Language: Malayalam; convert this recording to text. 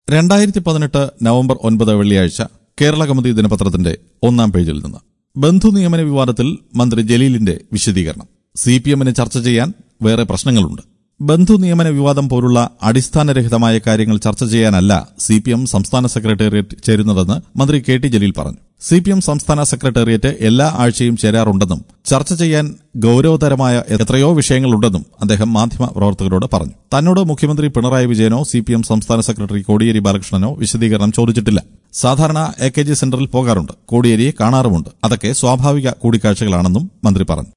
രണ്ടായിരത്തി പതിനെട്ട് നവംബർ ഒൻപത് വെള്ളിയാഴ്ച കേരള കൗമുദി ദിനപത്രത്തിന്റെ ഒന്നാം പേജിൽ നിന്ന് ബന്ധു നിയമന വിവാദത്തിൽ മന്ത്രി ജലീലിന്റെ വിശദീകരണം സി പി എമ്മിന് ചർച്ച ചെയ്യാൻ വേറെ പ്രശ്നങ്ങളുണ്ട് ബന്ധു നിയമന വിവാദം പോലുള്ള അടിസ്ഥാനരഹിതമായ കാര്യങ്ങൾ ചർച്ച ചെയ്യാനല്ല സി പി എം സംസ്ഥാന സെക്രട്ടേറിയറ്റ് ചേരുന്നതെന്ന് മന്ത്രി കെ ടി ജലീൽ പറഞ്ഞു സി പി എം സംസ്ഥാന സെക്രട്ടേറിയറ്റ് എല്ലാ ആഴ്ചയും ചേരാറുണ്ടെന്നും ചർച്ച ചെയ്യാൻ ഗൌരവതരമായ എത്രയോ വിഷയങ്ങളുണ്ടെന്നും അദ്ദേഹം മാധ്യമ പ്രവർത്തകരോട് പറഞ്ഞു തന്നോട് മുഖ്യമന്ത്രി പിണറായി വിജയനോ സി പി എം സംസ്ഥാന സെക്രട്ടറി കോടിയേരി ബാലകൃഷ്ണനോ വിശദീകരണം ചോദിച്ചിട്ടില്ല സാധാരണ എ കെ ജി സെന്ററിൽ പോകാറുണ്ട് കോടിയേരിയെ കാണാറുമുണ്ട് അതൊക്കെ സ്വാഭാവിക കൂടിക്കാഴ്ചകളാണെന്നും മന്ത്രി പറഞ്ഞു